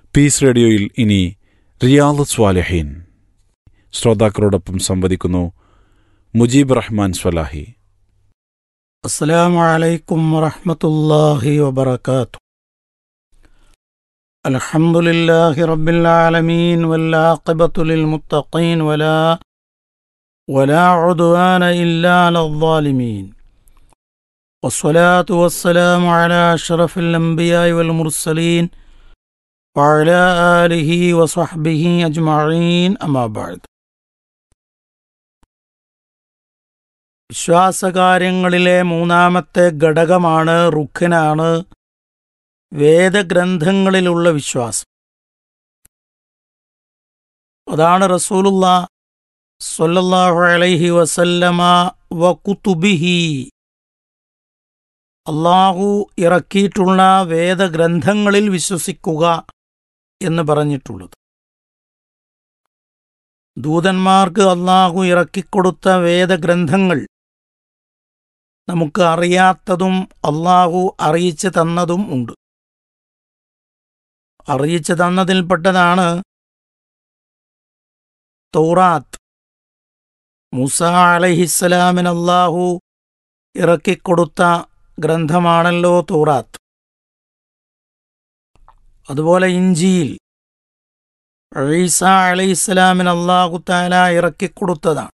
Piece റേഡിയോയിൽ ഇനി Riyadh സ്വാലഹീൻ ശ്രോതാക്കളോടൊപ്പം സംവദിക്കുന്നു മുജീബ് റഹ്മാൻ സ്വലാഹി السلام عليكم ورحمة الله وبركاته الحمد لله رب العالمين والعاقبة للمتقين ولا ولا عدوان إلا على الظالمين والصلاة والسلام على أشرف الأنبياء والمرسلين وعلى آله وصحبه أجمعين أما بعد വിശ്വാസകാര്യങ്ങളിലെ മൂന്നാമത്തെ ഘടകമാണ് റുഖിനാണ് വേദഗ്രന്ഥങ്ങളിലുള്ള വിശ്വാസം അതാണ് റസൂലുള്ള സല്ലല്ലാഹു അലൈഹി വസല്ലമ വ കുതുബിഹി അള്ളാഹു ഇറക്കിയിട്ടുള്ള വേദഗ്രന്ഥങ്ങളിൽ വിശ്വസിക്കുക എന്ന് പറഞ്ഞിട്ടുള്ളത് ദൂതന്മാർക്ക് അള്ളാഹു ഇറക്കിക്കൊടുത്ത വേദഗ്രന്ഥങ്ങൾ നമുക്ക് അറിയാത്തതും അള്ളാഹു അറിയിച്ചു തന്നതും ഉണ്ട് അറിയിച്ചു തന്നതിൽപ്പെട്ടതാണ് തൗറാത്ത് മൂസ അലഹിസ്സലാമിന് അള്ളാഹു ഇറക്കിക്കൊടുത്ത ഗ്രന്ഥമാണല്ലോ തൗറാത്ത് അതുപോലെ ഇഞ്ചിയിൽ ഈസ അലൈഹിസ്സലാമിന് അള്ളാഹു താല ഇറക്കിക്കൊടുത്തതാണ്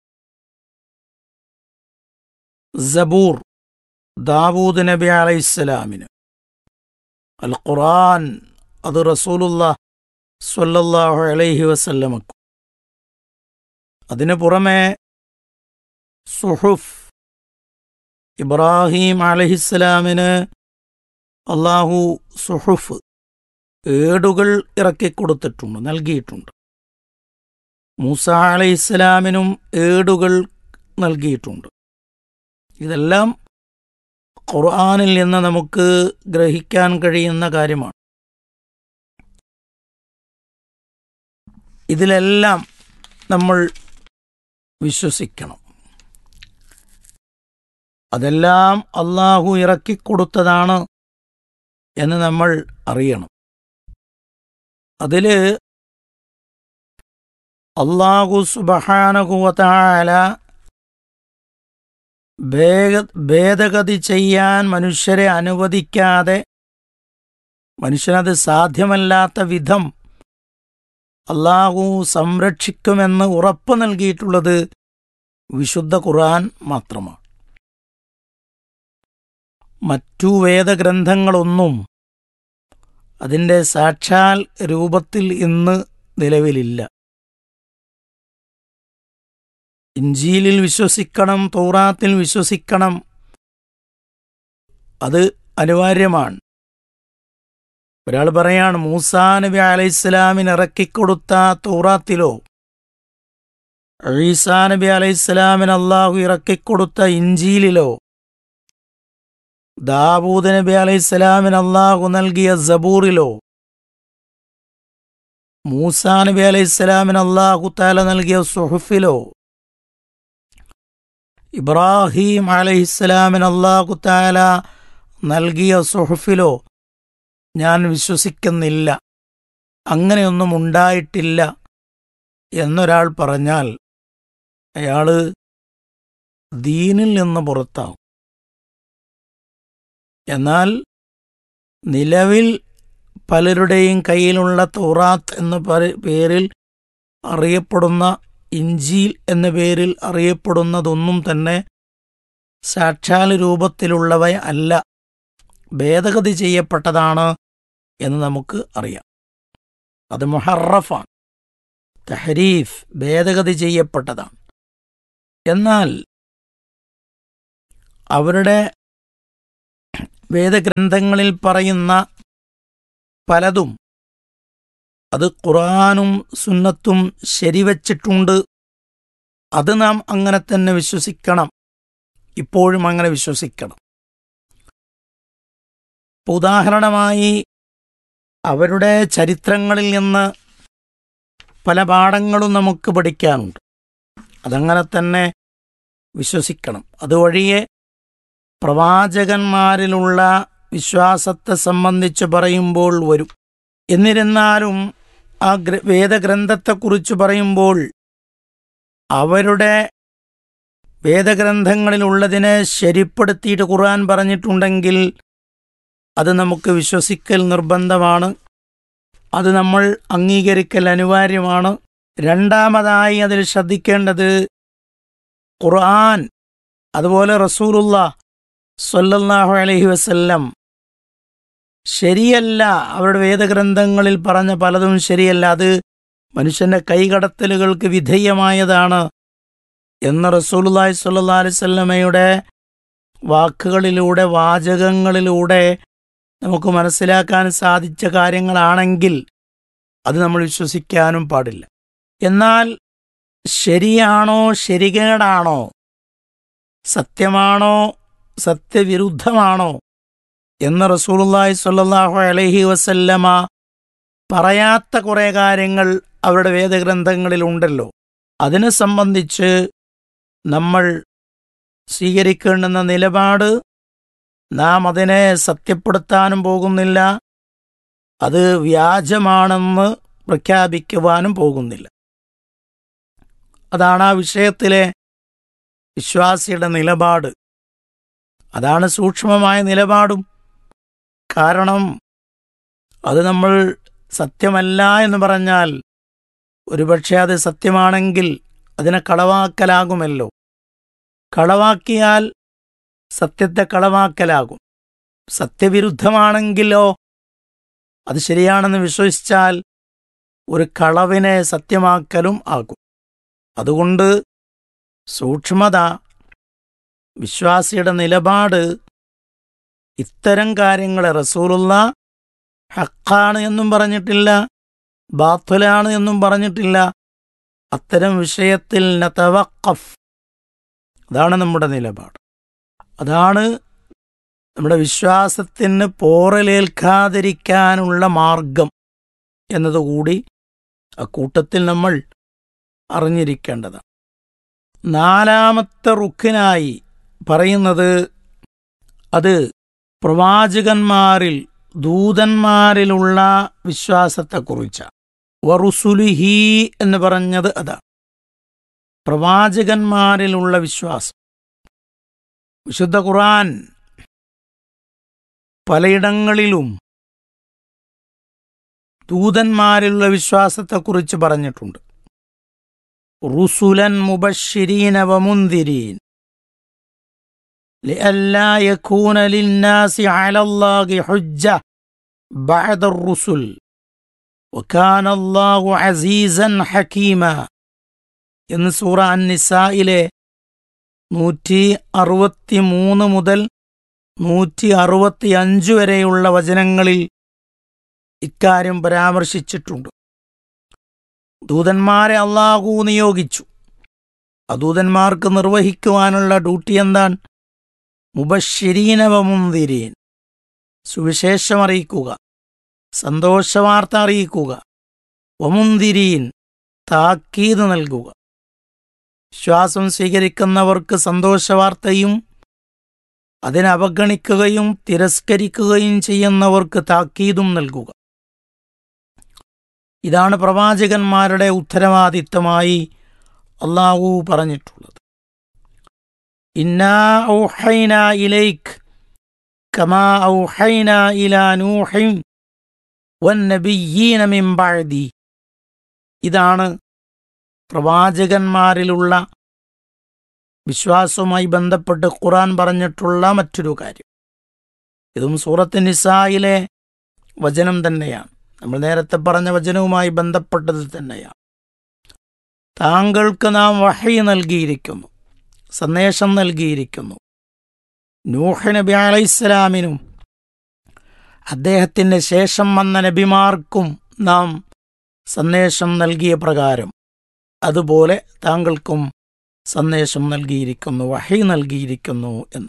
സബൂർ ദാവൂദ് നബി അലൈഹിസ്സലാമിന് അൽ ഖുറാൻ അത് റസൂലുള്ള സ്വല്ലല്ലാഹു അലൈഹി വസല്ലമക്കും അതിനു പുറമെ സുഹുഫ് ഇബ്രാഹിം അലഹിസ്സലാമിന് അള്ളാഹു സുഹുഫ് ഏടുകൾ ഇറക്കിക്കൊടുത്തിട്ടുണ്ട് നൽകിയിട്ടുണ്ട് മൂസ അലൈഹിസ്സലാമിനും ഏടുകൾ നൽകിയിട്ടുണ്ട് ഇതെല്ലാം ഖുർആാനിൽ നിന്ന് നമുക്ക് ഗ്രഹിക്കാൻ കഴിയുന്ന കാര്യമാണ് ഇതിലെല്ലാം നമ്മൾ വിശ്വസിക്കണം അതെല്ലാം അള്ളാഹു ഇറക്കിക്കൊടുത്തതാണ് എന്ന് നമ്മൾ അറിയണം അതില് അള്ളാഹു സുബഹാനകുവതാല ഭേദഗതി ചെയ്യാൻ മനുഷ്യരെ അനുവദിക്കാതെ മനുഷ്യനത് സാധ്യമല്ലാത്ത വിധം അള്ളാഹു സംരക്ഷിക്കുമെന്ന് ഉറപ്പ് നൽകിയിട്ടുള്ളത് വിശുദ്ധ ഖുർആൻ മാത്രമാണ് മറ്റു വേദഗ്രന്ഥങ്ങളൊന്നും അതിൻ്റെ സാക്ഷാൽ രൂപത്തിൽ ഇന്ന് നിലവിലില്ല ഇഞ്ചീലിൽ വിശ്വസിക്കണം തൗറാത്തിൽ വിശ്വസിക്കണം അത് അനിവാര്യമാണ് ഒരാൾ പറയാണ് മൂസാ നബി അലൈഹിസ്സലാമിന് ഇറക്കിക്കൊടുത്ത തൗറാത്തിലോ ഈസാ നബി അലൈഹിസ്സലാമിന് അള്ളാഹു ഇറക്കിക്കൊടുത്ത ഇഞ്ചീലിലോ ദാവൂദ് നബി അലൈഹിസ്സലാമിന് അള്ളാഹു നൽകിയ സബൂറിലോ മൂസാ നബി അലൈഹിസ്സലാമിന് അള്ളാഹു താല നൽകിയ സുഹുഫിലോ ഇബ്രാഹിം അലഹിസ്സലാമിന് അള്ളാഹു താല നൽകിയ സുഹുഫിലോ ഞാൻ വിശ്വസിക്കുന്നില്ല അങ്ങനെയൊന്നും ഉണ്ടായിട്ടില്ല എന്നൊരാൾ പറഞ്ഞാൽ അയാള് ദീനിൽ നിന്ന് പുറത്താവും എന്നാൽ നിലവിൽ പലരുടെയും കയ്യിലുള്ള തൗറാത്ത് എന്ന പേരിൽ അറിയപ്പെടുന്ന ഇഞ്ചീൽ എന്ന പേരിൽ അറിയപ്പെടുന്നതൊന്നും തന്നെ സാക്ഷാൽ രൂപത്തിലുള്ളവ അല്ല ഭേദഗതി ചെയ്യപ്പെട്ടതാണ് എന്ന് നമുക്ക് അറിയാം അത് മുഹറഫാണ് തഹരീഫ് ഭേദഗതി ചെയ്യപ്പെട്ടതാണ് എന്നാൽ അവരുടെ വേദഗ്രന്ഥങ്ങളിൽ പറയുന്ന പലതും അത് ഖുറാനും സുന്നത്തും ശരിവച്ചിട്ടുണ്ട് അത് നാം അങ്ങനെ തന്നെ വിശ്വസിക്കണം ഇപ്പോഴും അങ്ങനെ വിശ്വസിക്കണം ഉദാഹരണമായി അവരുടെ ചരിത്രങ്ങളിൽ നിന്ന് പല പാഠങ്ങളും നമുക്ക് പഠിക്കാനുണ്ട് അതങ്ങനെ തന്നെ വിശ്വസിക്കണം അതുവഴിയെ പ്രവാചകന്മാരിലുള്ള വിശ്വാസത്തെ സംബന്ധിച്ച് പറയുമ്പോൾ വരും എന്നിരുന്നാലും ആ ഗ്ര വേദഗ്രന്ഥത്തെക്കുറിച്ച് പറയുമ്പോൾ അവരുടെ വേദഗ്രന്ഥങ്ങളിലുള്ളതിനെ ശരിപ്പെടുത്തിയിട്ട് ഖുർആൻ പറഞ്ഞിട്ടുണ്ടെങ്കിൽ അത് നമുക്ക് വിശ്വസിക്കൽ നിർബന്ധമാണ് അത് നമ്മൾ അംഗീകരിക്കൽ അനിവാര്യമാണ് രണ്ടാമതായി അതിൽ ശ്രദ്ധിക്കേണ്ടത് ഖുർആൻ അതുപോലെ റസൂലുള്ള സ്വല്ലല്ലാഹു അലൈഹി വസല്ലം ശരിയല്ല അവരുടെ വേദഗ്രന്ഥങ്ങളിൽ പറഞ്ഞ പലതും ശരിയല്ല അത് മനുഷ്യന്റെ കൈകടത്തലുകൾക്ക് വിധേയമായതാണ് എന്ന് റസൂലുള്ളാഹി സ്വല്ലല്ലാഹു അലൈഹി വസല്ലമയുടെ വാക്കുകളിലൂടെ വാചകങ്ങളിലൂടെ നമുക്ക് മനസ്സിലാക്കാൻ സാധിച്ച കാര്യങ്ങളാണെങ്കിൽ അത് നമ്മൾ വിശ്വസിക്കാനും പാടില്ല എന്നാൽ ശരിയാണോ ശരികേടാണോ സത്യമാണോ സത്യവിരുദ്ധമാണോ എന്ന് റസൂലുള്ളാഹി സ്വല്ലല്ലാഹു അലൈഹി വസല്ലമ പറയാത്ത കുറേ കാര്യങ്ങൾ അവരുടെ വേദഗ്രന്ഥങ്ങളിലുണ്ടല്ലോ അതിനെ സംബന്ധിച്ച് നമ്മൾ സ്വീകരിക്കേണ്ടുന്ന നിലപാട് നാം അതിനെ സത്യപ്പെടുത്താനും പോകുന്നില്ല അത് വ്യാജമാണെന്ന് പ്രഖ്യാപിക്കുവാനും പോകുന്നില്ല അതാണ് ആ വിഷയത്തിലെ വിശ്വാസിയുടെ നിലപാട് അതാണ് സൂക്ഷ്മമായ നിലപാടും കാരണം അത് നമ്മൾ സത്യമല്ല എന്ന് പറഞ്ഞാൽ ഒരുപക്ഷെ അത് സത്യമാണെങ്കിൽ അതിനെ കളവാക്കലാകുമല്ലോ കളവാക്കിയാൽ സത്യത്തെ കളവാക്കലാകും സത്യവിരുദ്ധമാണെങ്കിലോ അത് ശരിയാണെന്ന് വിശ്വസിച്ചാൽ ഒരു കളവിനെ സത്യമാക്കലും ആകും അതുകൊണ്ട് സൂക്ഷ്മത വിശ്വാസിയുടെ നിലപാട് ഇത്തരം കാര്യങ്ങളെ റസൂലുള്ള ഹക്കാണ് എന്നും പറഞ്ഞിട്ടില്ല ബാത്തുലാണ് എന്നും പറഞ്ഞിട്ടില്ല അത്തരം വിഷയത്തിൽ നതവഖഫ് അതാണ് നമ്മുടെ നിലപാട് അതാണ് നമ്മുടെ വിശ്വാസത്തിന് പോറലേൽക്കാതിരിക്കാനുള്ള മാർഗം എന്നതുകൂടി അക്കൂട്ടത്തിൽ നമ്മൾ അറിഞ്ഞിരിക്കേണ്ടതാണ് നാലാമത്തെ റുക്കിനായി പറയുന്നത് അത് പ്രവാചകന്മാരിൽ ദൂതന്മാരിലുള്ള വിശ്വാസത്തെക്കുറിച്ചാണ് വറുസുലുഹി എന്ന് പറഞ്ഞത് അതാണ് പ്രവാചകന്മാരിലുള്ള വിശ്വാസം വിശുദ്ധ ഖുർആൻ പലയിടങ്ങളിലും ദൂതന്മാരിലുള്ള വിശ്വാസത്തെക്കുറിച്ച് പറഞ്ഞിട്ടുണ്ട് റുസുലൻ മുബഷിരീന വമുന്തിരീൻ لئلا يكون للناس على الله حجة بعد الرسل وكان الله عزيزا حكيما എന്ന് സൂറ അൻ നിസായിലെ നൂറ്റി അറുപത്തി മൂന്ന് മുതൽ നൂറ്റി അറുപത്തി അഞ്ച് വരെയുള്ള വചനങ്ങളിൽ ഇക്കാര്യം പരാമർശിച്ചിട്ടുണ്ട് ദൂതന്മാരെ അള്ളാഹു നിയോഗിച്ചു അദൂതന്മാർക്ക് നിർവഹിക്കുവാനുള്ള ഡ്യൂട്ടി എന്താണ് മുബഷിരീനവമുന്തിരീൻ സുവിശേഷം അറിയിക്കുക സന്തോഷവാർത്ത അറിയിക്കുക വമുന്തിരീൻ താക്കീത് നൽകുക വിശ്വാസം സ്വീകരിക്കുന്നവർക്ക് സന്തോഷവാർത്തയും അതിനെ അവഗണിക്കുകയും തിരസ്കരിക്കുകയും ചെയ്യുന്നവർക്ക് താക്കീതും നൽകുക ഇതാണ് പ്രവാചകന്മാരുടെ ഉത്തരവാദിത്തമായി അള്ളാഹു പറഞ്ഞിട്ടുള്ളത് ഇന്നാ ഔഹൈന ഇലൈക് കമാ ഔഹൈന ഇലാ നൂഹിൻ വന്നബിയ്യീന മിൻ ബഅദി ഇതാണ് പ്രവാചകന്മാരിലുള്ള വിശ്വാസവുമായി ബന്ധപ്പെട്ട് ഖുറാൻ പറഞ്ഞിട്ടുള്ള മറ്റൊരു കാര്യം ഇതും സൂറത്ത് നിസായിലെ വചനം തന്നെയാണ് നമ്മൾ നേരത്തെ പറഞ്ഞ വചനവുമായി ബന്ധപ്പെട്ടത് തന്നെയാണ് താങ്കൾക്ക് നാം വഹി നൽകിയിരിക്കുന്നു സന്ദേശം നൽകിയിരിക്കുന്നു നൂഹ് നബി അലൈഹിസ്സലാമിനും അദ്ദേഹത്തിൻ്റെ ശേഷം വന്ന നബിമാർക്കും നാം സന്ദേശം നൽകിയ പ്രകാരം അതുപോലെ താങ്കൾക്കും സന്ദേശം നൽകിയിരിക്കുന്നു വഹി നൽകിയിരിക്കുന്നു എന്ന്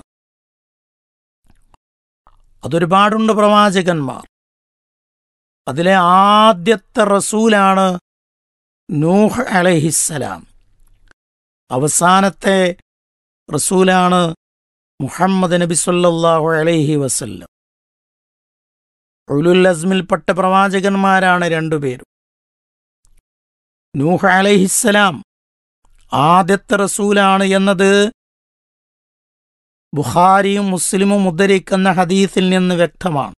അതൊരുപാടുണ്ട് പ്രവാചകന്മാർ അതിലെ ആദ്യത്തെ റസൂലാണ് നൂഹ് അലഹിസ്സലാം അവസാനത്തെ റസൂലാണ് മുഹമ്മദ് നബി സല്ലല്ലാഹു അലൈഹി വസല്ലം ഉലുൽ അസ്മിൽപ്പെട്ട പ്രവാചകന്മാരാണ് രണ്ടുപേരും നൂഹ് അലൈഹിസ്സലാം ആദ്യത്തെ റസൂലാണ് എന്നത് ബുഖാരിയും മുസ്ലിമും ഉദ്ധരിക്കുന്ന ഹദീസിൽ നിന്ന് വ്യക്തമാണ്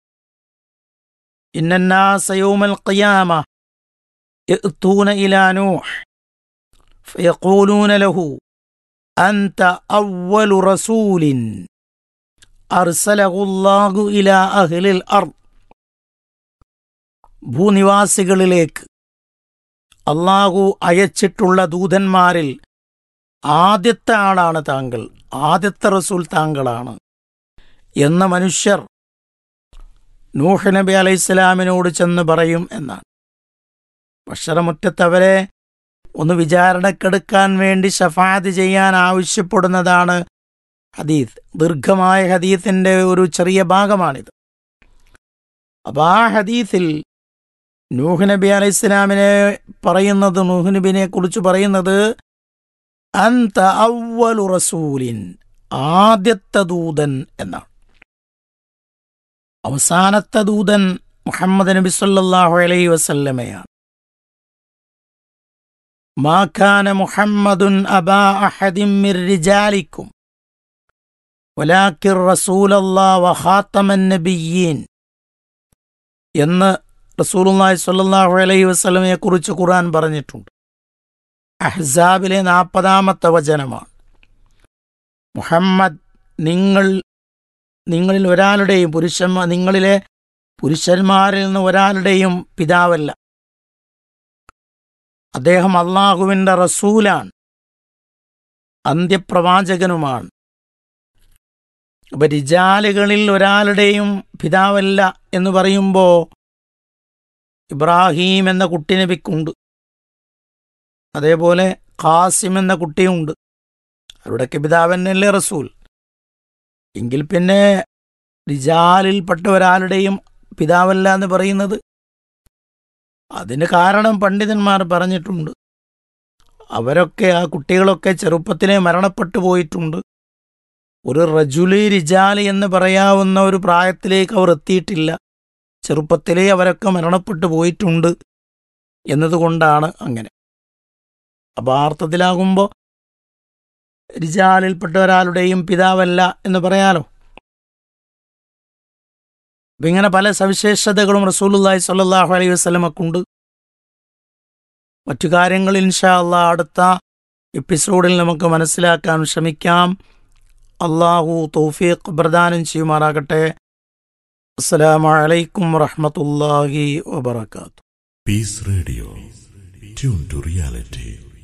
ഇന്നന്നാസയോമൽ ഖിയാമ يأتون إلى نوح فيقولون له أنت أول رسول أرسله الله إلى أهل الأرض ഭൂനിവാസികളിലേക്ക് അള്ളാഹു അയച്ചിട്ടുള്ള ദൂതന്മാരിൽ ആദ്യത്തെ ആളാണ് താങ്കൾ ആദ്യത്തെ റസൂൽ താങ്കളാണ് എന്ന മനുഷ്യർ നൂഹ് നബി അലൈഹിസ്സലാമിനോട് ചെന്ന് പറയും എന്നാണ് ഭക്ഷണമുറ്റത്തവരെ ഒന്ന് വിചാരണക്കെടുക്കാൻ വേണ്ടി ഷഫാദ് ചെയ്യാൻ ആവശ്യപ്പെടുന്നതാണ് ഹദീത്ത് ദീർഘമായ ഹദീത്തിൻ്റെ ഒരു ചെറിയ ഭാഗമാണിത് അപ്പം ആ ഹദീത്തിൽ നൂഹ് നബി അലൈഹി ഇസ്ലാമിനെ പറയുന്നത് നൂഹ് നബിനെ കുറിച്ച് പറയുന്നത് അന്ത അവലു റസൂലിൻ ആദ്യത്തെ ദൂതൻ എന്നാണ് അവസാനത്തെ ദൂതൻ മുഹമ്മദ് നബി സല്ലല്ലാഹു അലൈഹി വസല്ലമയാണ് ما كان محمد أبا أحد من رجالكم ولكن رسول الله وخاتم النبيين എന്ന് റസൂലുള്ളാഹി സ്വല്ലല്ലാഹു അലൈഹി വസല്ലമയെ കുറിച്ച് ഖുർആൻ പറഞ്ഞിട്ടുണ്ട് അഹ്സാബിലെ നാൽപ്പതാമത്തെ വചനമാണ് മുഹമ്മദ് നിങ്ങൾ നിങ്ങളിൽ ഒരാളുടെയും പുരുഷന്മാർ നിങ്ങളിലെ പുരുഷന്മാരിൽ നിന്ന് ഒരാളുടെയും പിതാവല്ല അദ്ദേഹം അള്ളാഹുവിൻ്റെ റസൂലാണ് അന്ത്യപ്രവാചകനുമാണ് അപ്പൊ റിജാലുകളിൽ ഒരാളുടെയും പിതാവല്ല എന്ന് പറയുമ്പോൾ ഇബ്രാഹീം എന്ന കുട്ടി നബിക്കുണ്ട് അതേപോലെ ഖാസിം എന്ന കുട്ടിയുണ്ട് അവരുടെയൊക്കെ പിതാവന്നല്ലേ റസൂൽ എങ്കിൽ പിന്നെ റിജാലിൽപ്പെട്ട ഒരാളുടെയും പിതാവല്ല എന്ന് പറയുന്നത് അതിന് കാരണം പണ്ഡിതന്മാർ പറഞ്ഞിട്ടുണ്ട് അവരൊക്കെ ആ കുട്ടികളൊക്കെ ചെറുപ്പത്തിലെ മരണപ്പെട്ടു പോയിട്ടുണ്ട് ഒരു റജുലി റിജാലി എന്ന് പറയാവുന്ന ഒരു പ്രായത്തിലേക്ക് അവർ എത്തിയിട്ടില്ല ചെറുപ്പത്തിലേ അവരൊക്കെ മരണപ്പെട്ടു പോയിട്ടുണ്ട് എന്നതുകൊണ്ടാണ് അങ്ങനെ അപ്പോൾ ആ അർത്ഥത്തിലാകുമ്പോൾ റിജാലിൽപ്പെട്ട ഒരാളുടെയും പിതാവല്ല എന്ന് പറയാലോ അപ്പം ഇങ്ങനെ പല സവിശേഷതകളും റസൂലുല്ലാഹി സ്വല്ലല്ലാഹു അലൈഹി വസല്ലമക്കുണ്ട് മറ്റു കാര്യങ്ങൾ ഇൻഷാ അള്ളാ അടുത്ത എപ്പിസോഡിൽ നമുക്ക് മനസ്സിലാക്കാൻ ശ്രമിക്കാം അള്ളാഹു തൗഫീഖ് പ്രദാനം ചെയ്യുമാറാകട്ടെ അസ്സലാമു അലൈക്കും വറഹ്മത്തുള്ളാഹി വബറകാതുഹു Peace Radio. Tune to reality.